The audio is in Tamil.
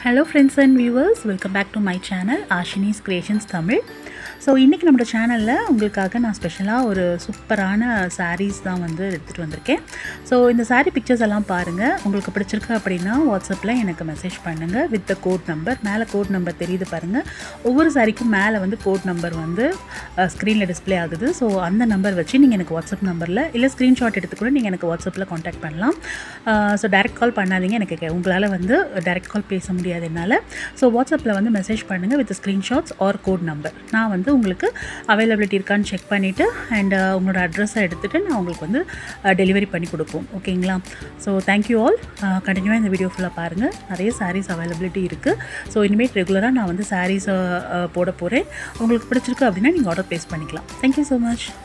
hello friends and viewers welcome back to my channel Ashini's creations Tamil so இன்றைக்கி நம்மளோட சேனலில் உங்களுக்காக நான் ஸ்பெஷலாக ஒரு சூப்பரான சாரீஸ் தான் வந்து எடுத்துகிட்டு வந்திருக்கேன் ஸோ இந்த saree பிக்சர்ஸ் எல்லாம் பாருங்கள் உங்களுக்கு பிடிச்சிருக்கு அப்படின்னா வாட்ஸ்அப்பில் எனக்கு மெசேஜ் பண்ணுங்கள் வித் த கோட் நம்பர் மேலே கோட் நம்பர் தெரியுது பாருங்கள் ஒவ்வொரு சாரிக்கும் மேலே வந்து கோட் நம்பர் வந்து ஸ்க்ரீனில் டிஸ்ப்ளே ஆகுது ஸோ அந்த நம்பர் வச்சு நீங்கள் எனக்கு வாட்ஸ்அப் நம்பரில் இல்லை ஸ்க்ரீன்ஷாட் எடுத்து கூட நீங்கள் எனக்கு வாட்ஸ்அப்பில் காண்டாக்ட் பண்ணலாம் ஸோ டைரக்ட் கால் பண்ணாதீங்க எனக்கு கே- உங்களால் வந்து டைரக்ட் கால் பேச முடியாது என்னால் ஸோ வாட்ஸ்அப்பில் வந்து மெசேஜ் பண்ணுங்கள் with screenshots or code number நான் வந்து உங்களுக்கு அவைலபிலிட்டி இருக்கான்னு செக் பண்ணிவிட்டு அண்ட் உங்களோட அட்ரஸை எடுத்துகிட்டு நான் உங்களுக்கு வந்து டெலிவரி பண்ணி கொடுப்போம் ஓகேங்களா ஸோ தேங்க்யூ ஆல் கண்டினியூவாக இந்த வீடியோ ஃபுல்லாக பாருங்கள் நிறைய சாரீஸ் அவைலபிலிட்டி இருக்குது ஸோ இனிமேட் ரெகுலராக நான் வந்து சாரீஸ் போட போகிறேன் உங்களுக்கு பிடிச்சிருக்கு அப்படின்னா நீங்கள் ஆர்டர் ப்ளேஸ் பண்ணிக்கலாம் தேங்க்யூ ஸோ மச்